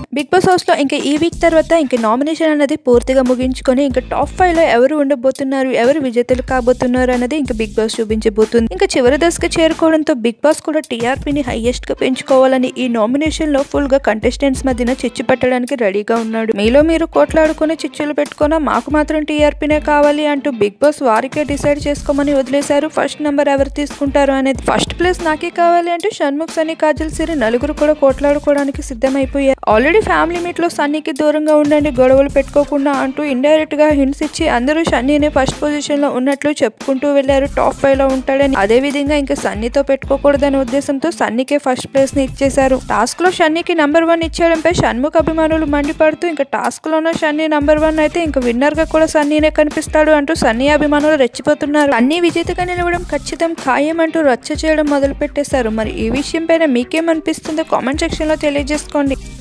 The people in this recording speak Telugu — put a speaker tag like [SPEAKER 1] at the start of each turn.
[SPEAKER 1] బిగ్ బాస్ హౌస్ లో ఇంకా ఈ వీక్ తర్వాత ఇంకా నామినేషన్ అనేది పూర్తిగా ముగించుకొని ఇంకా టాప్ ఫైవ్ లో ఎవరు ఉండబోతున్నారు ఎవరు విజేతలు కాబోతున్నారు అనేది ఇంకా బిగ్ బాస్ చూపించబోతుంది ఇంకా చివరి దశకు చేరుకోవడంతో బిగ్ బాస్ కూడా టీఆర్పీని హైయెస్ట్ గా పెంచుకోవాలని ఈ నామినేషన్ లో ఫుల్ గా కంటెస్టెంట్స్ మధ్యన చిచ్చు పెట్టడానికి రెడీగా ఉన్నాడు మీలో మీరు కోట్లాడుకుని చిచ్చులు పెట్టుకున్నా మాకు మాత్రం టీఆర్పీనే కావాలి అంటూ బిగ్ బాస్ వారికే డిసైడ్ చేసుకోమని వదిలేశారు ఫస్ట్ నెంబర్ ఎవరు తీసుకుంటారు అనేది ఫస్ట్ ప్లేస్ నాకే కావాలి అంటూ షణ్ముఖ్ సన్నీ కాజల్ సిరి నలుగురు కూడా కోట్లాడుకోవడానికి సిద్ధమైపోయారు ఆల్రెడీ ఫ్యామిలీ మీట్ లో సన్నీకి దూరంగా ఉండండి గొడవలు పెట్టుకోకుండా అంటూ ఇండైరెక్ట్ గా హింట్స్ ఇచ్చి అందరూ సన్నీని ఫస్ట్ పొజిషన్ లో ఉన్నట్లు చెప్పుకుంటూ వెళ్లారు టాప్ ఫైవ్ లో ఉంటాడని అదే విధంగా ఇంకా సన్నీతో పెట్టుకోకూడదనే ఉద్దేశంతో సన్నీకే ఫస్ట్ ప్లేస్ ని ఇచ్చేశారు టాస్క్ లో షన్నీకి నంబర్ వన్ ఇచ్చేయడంపై షణ్ముఖ్ అభిమానులు మండిపడుతూ ఇంకా టాస్క్ లోనో షన్నీ నంబర్ వన్ అయితే ఇంకా విన్నర్ గా కూడా సన్నీనే కనిపిస్తాడు అంటూ సన్నీ అభిమానులు రెచ్చిపోతున్నారు అన్ని విజేతగా నిలవడం ఖచ్చితం ఖాయం అంటూ రచ్చ చేయడం మొదలు పెట్టేశారు మరి ఈ విషయం పైన మీకేమనిపిస్తుందో కామెంట్ సెక్షన్ లో తెలియజేసుకోండి